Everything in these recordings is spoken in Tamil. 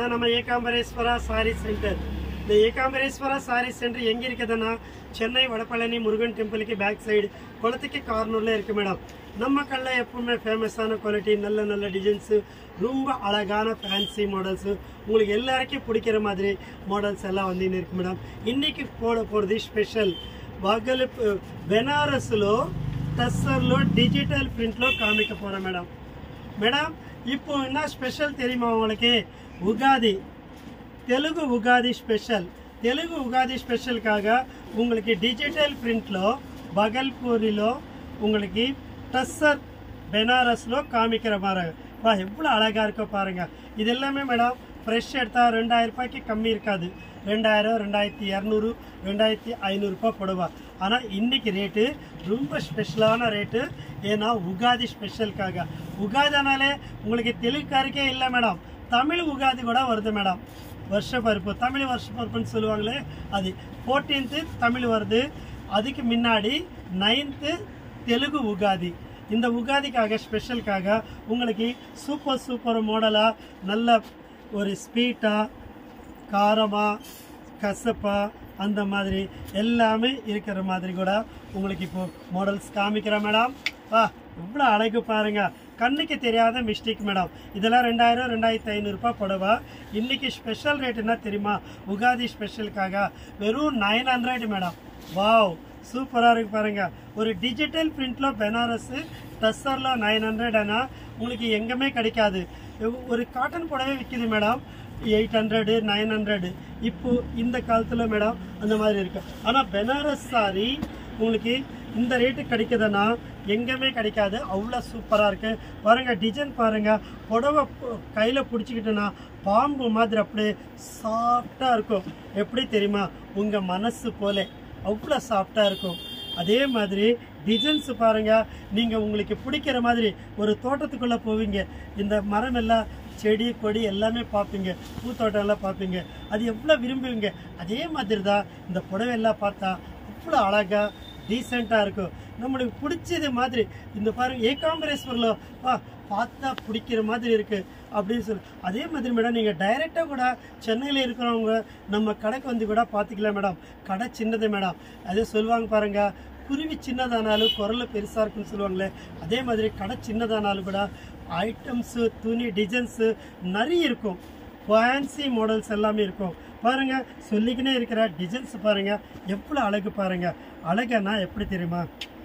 இதான் நம்ம ஏகாம்பரேஸ்வரா சாரி சென்டர் இந்த ஏகாம்பரேஸ்வரா சாரி சென்டர் எங்கே இருக்குதுன்னா சென்னை வடபழனி முருகன் டெம்பிளுக்கு பேக் சைடு குளத்துக்கு கார்னூரில் இருக்குது மேடம் நம்ம கடையில் எப்பவுமே ஃபேமஸான குவாலிட்டி நல்ல நல்ல டிசைன்ஸு ரொம்ப அழகான ஃபேன்சி மாடல்ஸு உங்களுக்கு எல்லாருக்கும் பிடிக்கிற மாதிரி மாடல்ஸ் எல்லாம் வந்து இருக்கு மேடம் இன்னைக்கு போட போகிறது స్పెషల్ వగలు బెనారస్లో టస్సర్లో డిజిటల్ ప్రింట్లో కామిక పోகிறேன் மேடம் மேடம் இப்போ என்ன ஸ்பெஷல் தெரியுமா உங்களுக்கு உகாதி தெலுங்கு உகாதி ஸ்பெஷல் தெலுங்கு உகாதி ஸ்பெஷலுக்காக உங்களுக்கு டிஜிட்டல் பிரிண்ட்లో பகல்பூரிలో உங்களுக்கு டஸ்ஸர் பெனாரஸ்లో காமிக்கிற மாதிரி வா எவ்வளோ அழகாக இருக்கோ பாருங்க இது எல்லாமே மேடம் ஃப்ரெஷ் எடுத்தால் ரெண்டாயிரம் ரூபாய்க்கு கம்மி இருக்காது ரெண்டாயிரம் ரெண்டாயிரத்தி இரநூறு ரெண்டாயிரத்தி ஐநூறுரூபா போடுவா ஆனால் இன்னைக்கு ரேட்டு ரொம்ப ஸ்பெஷலான ரேட்டு ஏன்னா உகாதி ஸ்பெஷலுக்காக உகாதினாலே உங்களுக்கு தெலுங்குக்காருக்கே இல்லை மேடம் தமிழ் உகாதி கூட வருது மேடம் வருஷ பருப்பு தமிழ் வருஷ பருப்புன்னு சொல்லுவாங்களே அது ஃபோர்டீன்த்து தமிழ் வருது அதுக்கு முன்னாடி நைன்த்து தெலுங்கு உகாதி இந்த உகாதிக்காக ஸ்பெஷலுக்காக உங்களுக்கு சூப்பர் சூப்பர் மாடலாக நல்ல ஒரு ஸ்வீட்டாக காரமாக கசப்பா அந்த மாதிரி எல்லாமே இருக்கிற மாதிரி கூட உங்களுக்கு இப்போ மாடல்ஸ் காமிக்கிறேன் மேடம் வா எவ்வளோ அழகு பாருங்க கண்ணுக்கு தெரியாத மிஸ்டேக் மேடம் இதெல்லாம் ரெண்டாயிரம் ரெண்டாயிரத்தி ஐநூறுரூபா புடவா இன்னைக்கு ஸ்பெஷல் ரேட் என்ன தெரியுமா உகாதி ஸ்பெஷலுக்காக வெறும் நைன் ஹண்ட்ரட் மேடம் வாவ் சூப்பராக இருக்கு பாருங்க ஒரு டிஜிட்டல் பிரிண்ட்ல பெனாரஸ் டஸ்ஸரில் நைன் ஹண்ட்ரட் ஆனால் உங்களுக்கு எங்கேயுமே கிடைக்காது ஒரு காட்டன் புடவை விற்கிது madam eight hundred nine hundred இப்போ இந்த காலத்தில் மேடம் அந்த மாதிரி இருக்கு ஆனால் பெனாரஸ் சாரி உங்களுக்கு இந்த ரேட்டு கிடைக்குதுன்னா எங்கேயுமே கிடைக்காது அவ்வளோ சூப்பராக இருக்கு பாருங்க டிசைன் பாருங்க புடவை கையில் பிடிச்சிக்கிட்டோன்னா பாம்பு மாதிரி அப்படியே சாஃப்டாக இருக்கும் எப்படி தெரியுமா உங்கள் மனசு போல அவ்வளோ சாஃப்டாக இருக்கும் அதே மாதிரி டிசைன்ஸ் பாருங்க நீங்க உங்களுக்கு பிடிக்கிற மாதிரி ஒரு தோட்டத்துக்குள்ள போவீங்க இந்த மரம் எல்லாம் செடி கொடி எல்லாமே பார்ப்பீங்க பூத்தோட்டம் எல்லாம் பார்ப்பீங்க அது எவ்வளோ விரும்புவீங்க அதே மாதிரி தான் இந்த புடவை எல்லாம் பார்த்தா அவ்வளோ அழகா டீசெண்டாக இருக்கும் நம்மளுக்கு பிடிச்சது மாதிரி இந்த பாருங்க ஏகாம்பரேஸ்வரில் வா பார்த்தா பிடிக்கிற மாதிரி இருக்கு அப்படின்னு சொல்லி அதே மாதிரி மேடம் நீங்கள் டைரெக்டாக கூட சென்னையில் இருக்கிறவங்க நம்ம கடைக்கு வந்து கூட பார்த்துக்கலாம் மேடம் கடை சின்னது மேடம் அதே சொல்லுவாங்க பாருங்க குருவி சின்னதானாலும் குரல் பெருசாக இருக்குன்னு சொல்லுவாங்களே அதே மாதிரி கடை சின்னதானாலும் கூட ஐட்டம்ஸு துணி டிசைன்ஸு நிறைய இருக்கும் ஃபேன்சி மாடல்ஸ் எல்லாமே இருக்கும் பாருங்க சொல்லிக்கினே இருக்கிற டிசைன்ஸ் பாருங்க எவ்வளோ அழகு பாருங்க அழகுன்னா எப்படி தெரியுமா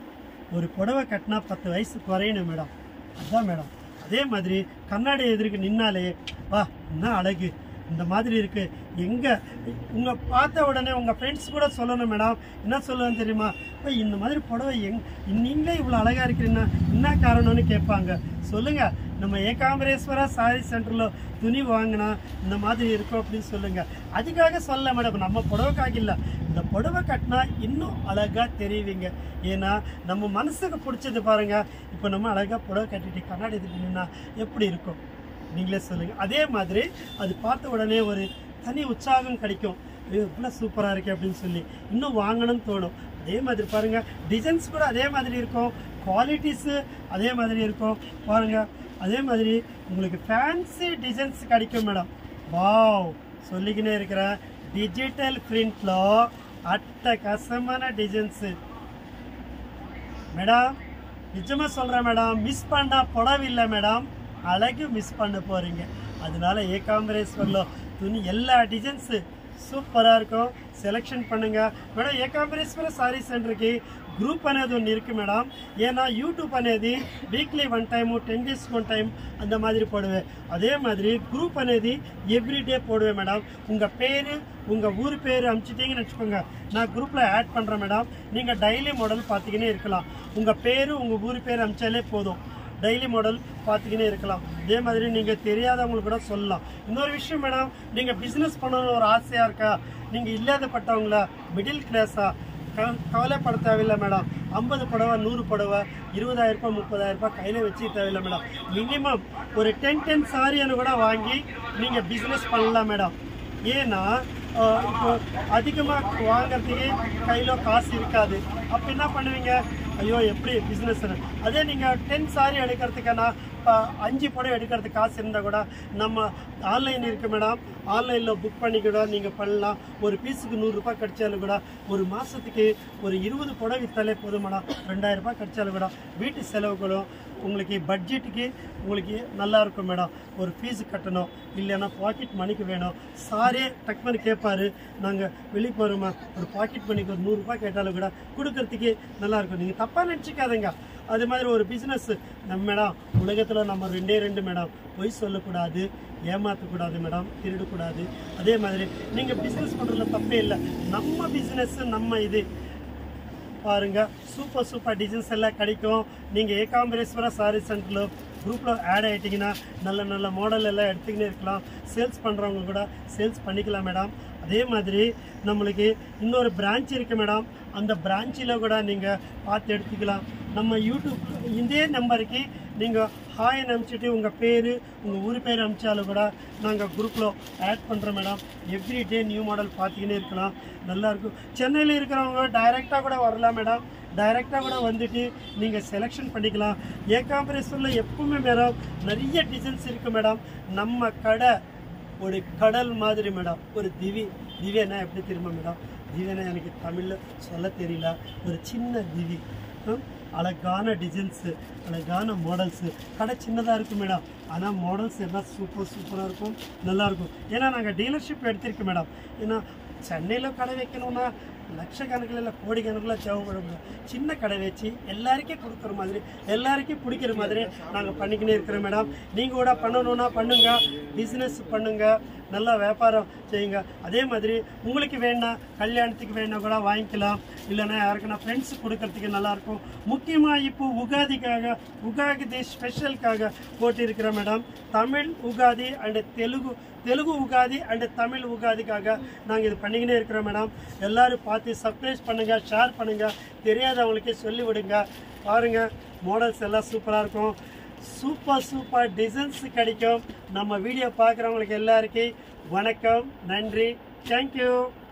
ஒரு புடவை கட்டினா பத்து வயசு குறையணும் மேடம் அதான் மேடம் அதே மாதிரி கண்ணாடி எதிர்க்கு நின்னாலே வா என்ன அழகு இந்த மாதிரி இருக்கு எங்க உங்க பார்த்த உடனே உங்க ஃப்ரெண்ட்ஸ் கூட சொல்லணும் மேடம் என்ன சொல்லுவேன் தெரியுமா "அப்பா, இந்த மாதிரி புடவை எங் நீங்களே இவ்வளோ அழகா இருக்கிறீங்கன்னா என்ன காரணம்னு கேட்பாங்க சொல்லுங்க நம்ம ஏகாம்பரேஸ்வரா சாரி சென்டர்ல துணி வாங்கினா இந்த மாதிரி இருக்கும் அப்படின்னு சொல்லுங்க அதுக்காக சொல்ல மேடம் நம்ம புடவைக்காக இல்லை இந்த புடவை கட்டினா இன்னும் அழகா தெரியுவீங்க ஏன்னா நம்ம மனசுக்கு பிடிச்சது பாருங்க இப்போ நம்ம அழகா புடவை கட்டிட்டு கண்ணாடி எதிர்த்து நின்னா எப்படி இருக்கும் நீங்களே சொல்லுங்க அதே மாதிரி அது பார்த்த உடனே ஒரு தனி உற்சாகம் கிடைக்கும் ஐயோ, இவ்வளோ சூப்பராக இருக்கு அப்படின்னு சொல்லி இன்னும் வாங்கணும்னு தோணும் அதே மாதிரி பாருங்க டிசைன்ஸ் கூட அதே மாதிரி இருக்கும் குவாலிட்டிஸு அதே மாதிரி இருக்கும் பாருங்க அதே மாதிரி உங்களுக்கு ஃபேன்சி டிசைன்ஸ் கிடைக்கும் மேடம் வாவ் சொல்லிக்கினே இருக்கிற டிஜிட்டல் பிரிண்ட்ல அட்டகாசமான டிசைன்ஸு மேடம் நிஜமா சொல்றேன் மேடம் மிஸ் பண்ணா புடவை இல்லை மேடம் அழகு மிஸ் பண்ண போறீங்க அதனால ஏகாம்பரேஸ்வரில் துணி எல்லா டிசைன்ஸு సూపరాக இருக்கும் సెలెక్షన్ பண்ணுங்க మేడం ఏకాంబరేశ్వర సారీ సెంటర్కి గ్రూప్ అనేది ஒன்று இருக்கு மேடம் ஏன்னா யூடியூப் అనేది weekly one time ten days one time அந்த மாதிரி போடுவேன் அதே மாதிரி குரூப் అనేది எவ்ரிடே போடுவேன் மேடம் உங்கள் பேர் உங்கள் ஊர் பேர் அனுப்பிச்சிட்டிங்கன்னு வச்சுக்கோங்க நான் குரூப்பில் ஆட் பண்ணுறேன் மேடம் நீங்கள் டெய்லி மாடல் பார்த்துக்கினே இருக்கலாம் உங்கள் பேர் உங்கள் ஊர் பேர் அனுப்பிச்சாலே போதும் டெய்லி மாடல் பார்த்துக்கினே இருக்கலாம் இதே மாதிரி நீங்கள் தெரியாதவங்களுக்கு கூட சொல்லலாம் இன்னொரு விஷயம் மேடம் நீங்கள் பிஸ்னஸ் பண்ணணும்னு ஒரு ஆசையாக இருக்கா நீங்கள் இல்லாதப்பட்டவங்களா மிடில் கிளாஸா க- கவலைப்பட தேவையில்லை மேடம் ஐம்பது புடவை நூறு புடவை இருபதாயிரம் ரூபாய் முப்பதாயிரம் ரூபாய் கையில் வச்சு தேவையில்லை மேடம் மினிமம் ஒரு டென் டென் சாரின்னு கூட வாங்கி நீங்கள் பிஸ்னஸ் பண்ணலாம் மேடம் ஏன்னா ஆஹ், இப்போ அதிகமாக வாங்குறதுக்கு கையில் காசு இருக்காது அப்போ என்ன பண்ணுவீங்க ஐயோ எப்படி பிஸ்னஸ் அதே நீங்கள் டென் சாரி எடுக்கிறதுக்கான அஹ், அஞ்சு புடவை எடுக்கிறதுக்கு காசு இருந்தால் கூட நம்ம ஆன்லைன் இருக்குது மேடம் ஆன்லைனில் புக் பண்ணி கூட நீங்கள் பண்ணலாம் ஒரு பீஸுக்கு நூறுரூபா கிடைச்சாலும் கூட ஒரு மாதத்துக்கு ஒரு இருபது புடவை விற்றாலே போதும் மேடம் ரெண்டாயிரம் ரூபாய் கிடைச்சாலும் கூட வீட்டு செலவுகளும் உங்களுக்கு பட்ஜெட்டுக்கு உங்களுக்கு நல்லா இருக்கும் மேடம் ஒரு ஃபீஸ் கட்டணும் இல்லைன்னா பாக்கெட் மணிக்கு வேணும் சாரே டக்குனு கேட்பாரு நாங்கள் வெளியே போகிறோமா ஒரு பாக்கெட் மணிக்கு ஒரு நூறுரூபா கேட்டாலும் கூட கொடுக்கறதுக்கு நல்லா இருக்கும் நீங்கள் தப்பாக நினச்சிக்காதீங்க அது மாதிரி ஒரு பிஸ்னஸ் நம்ம மேடம் உலகத்தில் நம்ம ரெண்டே ரெண்டு மேடம் பொய் சொல்லக்கூடாது ஏமாற்றக்கூடாது மேடம் திருடக்கூடாது அதே மாதிரி நீங்கள் பிஸ்னஸ் பண்ணுறதுல தப்பே இல்லை நம்ம பிஸ்னஸ் நம்ம இது பாருங்க சூப்பர் சூப்பர் டிசைன்ஸ் எல்லாம் கிடைக்கும் நீங்கள் ஏகாம்பரேஸ்வரா சாரி சென்டரில் குரூப்பில் ஆட் ஆகிட்டிங்கன்னா நல்ல நல்ல மாடல் எல்லாம் எடுத்துக்கினே இருக்கலாம் சேல்ஸ் பண்ணுறவங்க கூட சேல்ஸ் பண்ணிக்கலாம் மேடம் அதே மாதிரி நம்மளுக்கு இன்னொரு பிரான்ச் இருக்குது மேடம் அந்த பிரான்ச்சில் கூட நீங்கள் பார்த்து எடுத்துக்கலாம் நம்ம யூடியூப் இதே நம்பருக்கு நீங்கள் ஹாய் அனுப்பிச்சிட்டு உங்கள் பேர் உங்கள் ஊர் பேர் அனுப்பிச்சாலும் கூட நாங்கள் குரூப்பில் ஆட் பண்ணுறோம் madam every day new model பார்த்துக்கினே இருக்கலாம் நல்லாயிருக்கும் சென்னையில் இருக்கிறவங்க டைரெக்டாக கூட வரலாம் மேடம் டைரெக்டாக கூட வந்துட்டு நீங்கள் செலெக்ஷன் பண்ணிக்கலாம் ஏகாம்பரேஸ்வரில் எப்பவுமே மேடம் நிறைய டிசைன்ஸ் இருக்குது மேடம் நம்ம கடை ஒரு கடல் மாதிரி மேடம் ஒரு திவி திவ்யனா எப்படி தெரியுமா மேடம் திவ்யனா எனக்கு தமிழில் சொல்ல தெரியல ஒரு சின்ன திவி ஹம், அழகான டிசைன்ஸு அழகான மாடல்ஸு கடை சின்னதாக இருக்கும் மேடம் ஆனால் மாடல்ஸ் எல்லாம் சூப்பர் சூப்பராக இருக்கும் நல்லாயிருக்கும் ஏன்னா நாங்கள் டீலர்ஷிப் எடுத்திருக்கோம் மேடம் ஏன்னா சென்னையில் கடை வைக்கணும்னா லட்சக்கணக்கில் இல்லை கோடிக்கணக்கில் தேவைப்படும் சின்ன கடை வச்சு எல்லாருக்கும் கொடுக்குற மாதிரி எல்லாருக்கும் பிடிக்கிற மாதிரி நாங்கள் பண்ணிக்கினே இருக்கிறோம் மேடம் நீங்கள் கூட பண்ணணும்னா பண்ணுங்க பிஸ்னஸ் பண்ணுங்க நல்லா வியாபாரம் செய்யுங்க அதே மாதிரி உங்களுக்கு வேணா கல்யாணத்துக்கு வேணா கூட வாங்கிக்கலாம் இல்லைன்னா யாருக்குன்னா ஃப்ரெண்ட்ஸ் கொடுக்கறதுக்கு நல்லாயிருக்கும் முக்கியமாக இப்போ உகாதிக்காக உகாதி ஸ்பெஷலுக்காக போட்டிருக்கிற madam Tamil Ugadi and Telugu Telugu Ugadi and Tamil உகாதிக்காக நாங்கள் இது பண்ணிக்கினே இருக்கிறோம் மேடம் எல்லாரும் பார்த்து சர்ப்ரைஸ் பண்ணுங்கள் ஷேர் பண்ணுங்கள் தெரியாதவங்களுக்கே சொல்லி விடுங்க பாருங்கள் மாடல்ஸ் எல்லாம் சூப்பராக இருக்கும் சூப்பர் சூப்பர் டிசைன்ஸ் கிடைக்கும் நம்ம வீடியோ பார்க்குறவங்களுக்கு எல்லாருக்கும் வணக்கம் நன்றி தேங்க்யூ